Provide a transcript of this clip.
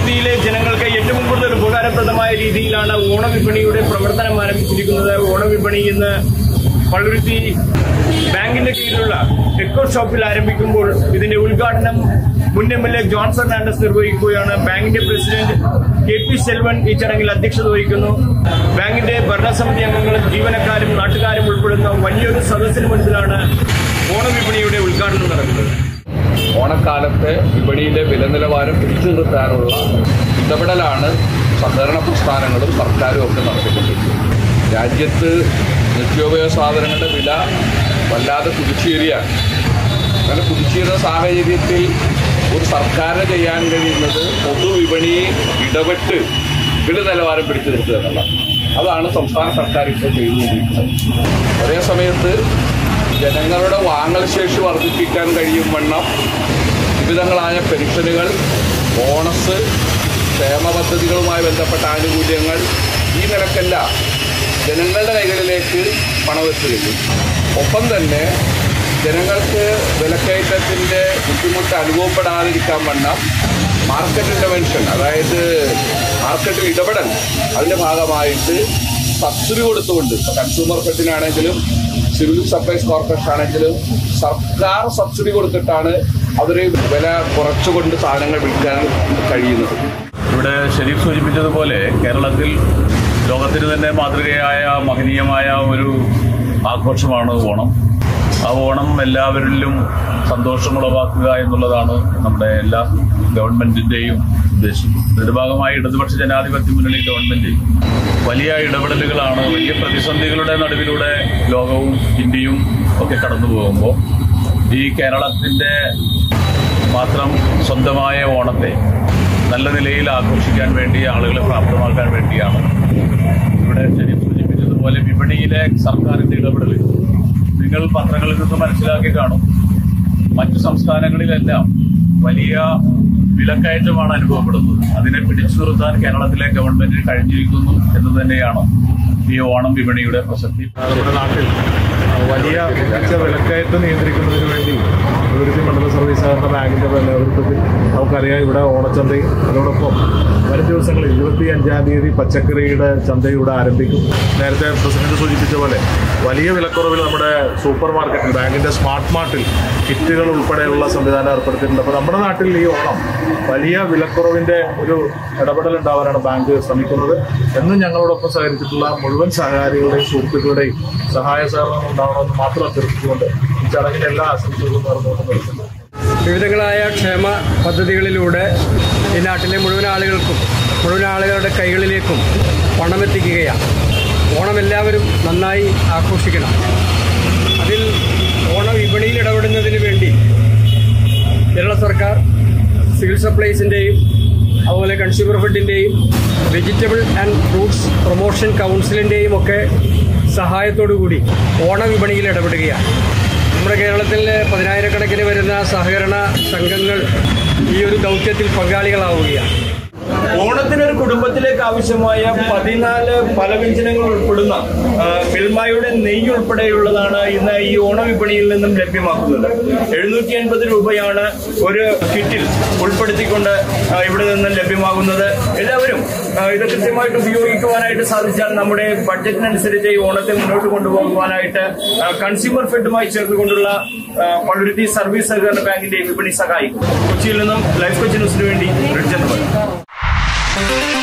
പള്ളുരുത്തിയിലെ ജനങ്ങൾക്ക് ഏറ്റവും കൂടുതൽ ഉപകാരപ്രദമായ രീതിയിലാണ് ഓണവിപണിയുടെ പ്രവർത്തനം ആരംഭിച്ചിരിക്കുന്നത് ഓണവിപണി ഇന്ന് പള്ളുരുത്തി ബാങ്കിന്റെ കീഴിലുള്ള എക്കോ ഷോപ്പിൽ ആരംഭിക്കുമ്പോൾ ഇതിന്റെ ഉദ്ഘാടനം മുൻ M L A John Fernandes നിർവഹിക്കുകയാണ് ബാങ്കിന്റെ പ്രസിഡന്റ് കെ പി സെൽവൻ ഈ ചടങ്ങിൽ അധ്യക്ഷത വഹിക്കുന്നു ബാങ്കിന്റെ ഭരണസമിതി അംഗങ്ങളും ജീവനക്കാരും നാട്ടുകാരും ഉൾപ്പെടുന്ന വലിയൊരു സദസ്സിന് മുൻപിലാണ് ഓണവിപണിയുടെ ഉദ്ഘാടനം നടക്കുന്നത് ഓണക്കാലത്തെ വിപണിയിലെ വില നിലവാരം പിടിച്ചു നിർത്താനുള്ള ഇടപെടലാണ് സഹകരണ പ്രസ്ഥാനങ്ങളും സർക്കാരും ഒക്കെ നടത്തിക്കൊണ്ടിരിക്കുന്നത് രാജ്യത്ത് നിത്യോപയോഗ സാധനങ്ങളുടെ വില വല്ലാതെ കുതിച്ചേറിയാണ് അങ്ങനെ കുതിച്ചേറിയ സാഹചര്യത്തിൽ ഒരു സർക്കാരിന് ചെയ്യാൻ കഴിയുന്നത് പൊതുവിപണിയെ ഇടപെട്ട് വില നിലവാരം പിടിച്ചു നിർത്തുക എന്നുള്ളതാണ് അതാണ് സംസ്ഥാന സർക്കാർ ഇപ്പോൾ ചെയ്തുകൊണ്ടിരിക്കുന്നത് ഒരേ സമയത്ത് ജനങ്ങളുടെ വാങ്ങൽ ശേഷി വർദ്ധിപ്പിക്കാൻ കഴിയും വണ്ണം വിവിധങ്ങളായ പെൻഷനുകൾ ബോണസ് ക്ഷേമ പദ്ധതികളുമായി ബന്ധപ്പെട്ട ആനുകൂല്യങ്ങൾ ഈ നിലക്കെല്ലാം ജനങ്ങളുടെ കൈകളിലേക്ക് പണമെത്തുകയും ഒപ്പം തന്നെ ജനങ്ങൾക്ക് വിലക്കയറ്റത്തിൻ്റെ ബുദ്ധിമുട്ട് അനുഭവപ്പെടാതിരിക്കാൻ വണ്ണം മാർക്കറ്റ് ഇൻ്റർവെൻഷൻ അതായത് മാർക്കറ്റിൽ ഇടപെടൽ അതിൻ്റെ ഭാഗമായിട്ട് സബ്സിഡി കൊടുത്തുകൊണ്ട് കൺസ്യൂമർ ഫെഡിനാണെങ്കിലും സിവിൽ സപ്ലൈസ് കോർപ്പറേഷൻ ആണെങ്കിലും സർക്കാർ സബ്സിഡി കൊടുത്തിട്ടാണ് അവർ വില കുറച്ചുകൊണ്ട് സാധനങ്ങൾ വിൽക്കാൻ കഴിയുന്നത് ഇവിടെ ഷെരീഫ് സൂചിപ്പിച്ചതുപോലെ കേരളത്തിൽ ലോകത്തിന് തന്നെ മാതൃകയായ മഹനീയമായ ഒരു ആഘോഷമാണ് ഓണം ആ ഓണം എല്ലാവരിലും സന്തോഷം ഉളവാക്കുക എന്നുള്ളതാണ് നമ്മുടെ എല്ലാ ഗവൺമെന്റിന്റെയും ഉദ്ദേശം ഇതിന്റെ ഭാഗമായി ഇടതുപക്ഷ ജനാധിപത്യ മുന്നണി ഗവൺമെന്റ് വലിയ ഇടപെടലുകളാണ് വലിയ പ്രതിസന്ധികളുടെ നടുവിലൂടെ ലോകവും ഇന്ത്യയും ഒക്കെ കടന്നു പോകുമ്പോൾ ഈ കേരളത്തിന്റെ മാത്രം സ്വന്തമായ ഓണത്തെ നല്ല നിലയിൽ ആഘോഷിക്കാൻ വേണ്ടി ആളുകളെ പ്രാപ്തമാക്കാൻ വേണ്ടിയാണ് ഇവിടെ ശരി സൂചിപ്പിച്ചതുപോലെ വിപണിയിലെ സർക്കാരിന്റെ ഇടപെടൽ നിങ്ങൾ പത്രങ്ങളിൽ നിന്ന് മനസ്സിലാക്കി കാണും മറ്റു സംസ്ഥാനങ്ങളിലെല്ലാം വലിയ വിലക്കയറ്റമാണ് അനുഭവപ്പെടുന്നത് അതിനെ പിടിച്ചു നിർത്താൻ കേരളത്തിലെ ഗവൺമെന്റിന് കഴിഞ്ഞിരിക്കുന്നു എന്ന് തന്നെയാണ് ഈ ഓണം വിപണിയുടെ പ്രസക്തി നമ്മുടെ നാട്ടിൽ വലിയ മികച്ച വിലക്കയറ്റം നിയന്ത്രിക്കുന്നതിന് വേണ്ടി അഭിവൃദ്ധി മണ്ഡല സർവീസ് സഹകരണ ബാങ്കിന്റെ നേതൃത്വത്തിൽ നമുക്കറിയാം ഇവിടെ ഓണച്ചന്തയും അതോടൊപ്പം വരും ദിവസങ്ങളിൽ ഇരുപത്തി അഞ്ചാം തീയതി പച്ചക്കറിയുടെ ചന്ത ഇവിടെ ആരംഭിക്കും നേരത്തെ പ്രസിഡന്റ് സൂചിപ്പിച്ച പോലെ വലിയ വിലക്കുറവിൽ നമ്മുടെ സൂപ്പർ മാർക്കറ്റിൽ ബാങ്കിന്റെ സ്മാർട്ട് മാർട്ടിൽ കിറ്റുകൾ ഉൾപ്പെടെയുള്ള സംവിധാനം ഏർപ്പെടുത്തിയിട്ടുണ്ട് അപ്പോൾ നമ്മുടെ നാട്ടിൽ ഈ ഓണം വലിയ വിലക്കുറവിന്റെ ഒരു ഇടപെടൽ ഉണ്ടാവാനാണ് ബാങ്ക് ശ്രമിക്കുന്നത് എന്നും ഞങ്ങളോടൊപ്പം സഹകരിച്ചിട്ടുള്ള മുഴുവൻ സഹകാരികളുടെയും സുഹൃത്തുക്കളുടെയും സഹായ സഹകരണം ഉണ്ടാവണമെന്ന് മാത്രം അഭ്യർത്ഥിച്ചുകൊണ്ട് ഈ ചടങ്ങിന് എല്ലാ ആശംസകളും നേർന്നുകൊണ്ട് നിർത്തുന്നു വിവിധങ്ങളായ ക്ഷേമ പദ്ധതികളിലൂടെ ഈ നാട്ടിലെ മുഴുവൻ ആളുകൾക്കും മുഴുവൻ ആളുകളുടെ കൈകളിലേക്കും പണമെത്തിക്കുകയാണ് ഓണം എല്ലാവരും നന്നായി ആഘോഷിക്കണം അതിൽ ഓണ വിപണിയിൽ ഇടപെടുന്നതിന് വേണ്ടി കേരള സർക്കാർ സിവിൽ സപ്ലൈസിൻ്റെയും അതുപോലെ കൺസ്യൂമർ ഫെഡിൻ്റെയും വെജിറ്റബിൾ ആൻഡ് ഫ്രൂട്ട്സ് പ്രൊമോഷൻ കൗൺസിലിൻ്റെയും ഒക്കെ സഹായത്തോടു കൂടി ഓണ വിപണിയിൽ ഇടപെടുകയാണ് നമ്മുടെ കേരളത്തിലെ പതിനായിരക്കണക്കിന് വരുന്ന സഹകരണ സംഘങ്ങൾ ഈ ഒരു ദൗത്യത്തിൽ പങ്കാളികളാവുകയാണ് ഓണത്തിന് ഒരു കുടുംബത്തിലേക്ക് ആവശ്യമായ പതിനാല് പലവ്യഞ്ജനങ്ങൾ ഉൾപ്പെടുന്ന ആ, മിൽമയുടെ നെയ്യ് ഉൾപ്പെടെയുള്ളതാണ് ഇന്ന് ഈ ഓണവിപണിയിൽ നിന്നും ലഭ്യമാക്കുന്നത് എഴുന്നൂറ്റി അൻപത് രൂപയാണ് ഒരു കിറ്റിൽ ഉൾപ്പെടുത്തിക്കൊണ്ട് ആ, ഇവിടെ നിന്നും ലഭ്യമാകുന്നത് എല്ലാവരും ആ, ഇത് കൃത്യമായിട്ട് ഉപയോഗിക്കുവാനായിട്ട് സാധിച്ചാൽ നമ്മുടെ ബഡ്ജറ്റിനനുസരിച്ച് ഈ ഓണത്തെ മുന്നോട്ട് കൊണ്ടുപോകുവാനായിട്ട് ആ, കൺസ്യൂമർ ഫെഡുമായി ചേർന്നുകൊണ്ടുള്ള ആ, പള്ളുരുത്തി സർവീസ് സഹകരണ ബാങ്കിന്റെ വിപണി സഹായിക്കും കൊച്ചിയിൽ നിന്നും ലൈഫ് കൊച്ചി ന്യൂസിന് വേണ്ടി റിഡ്ജൻ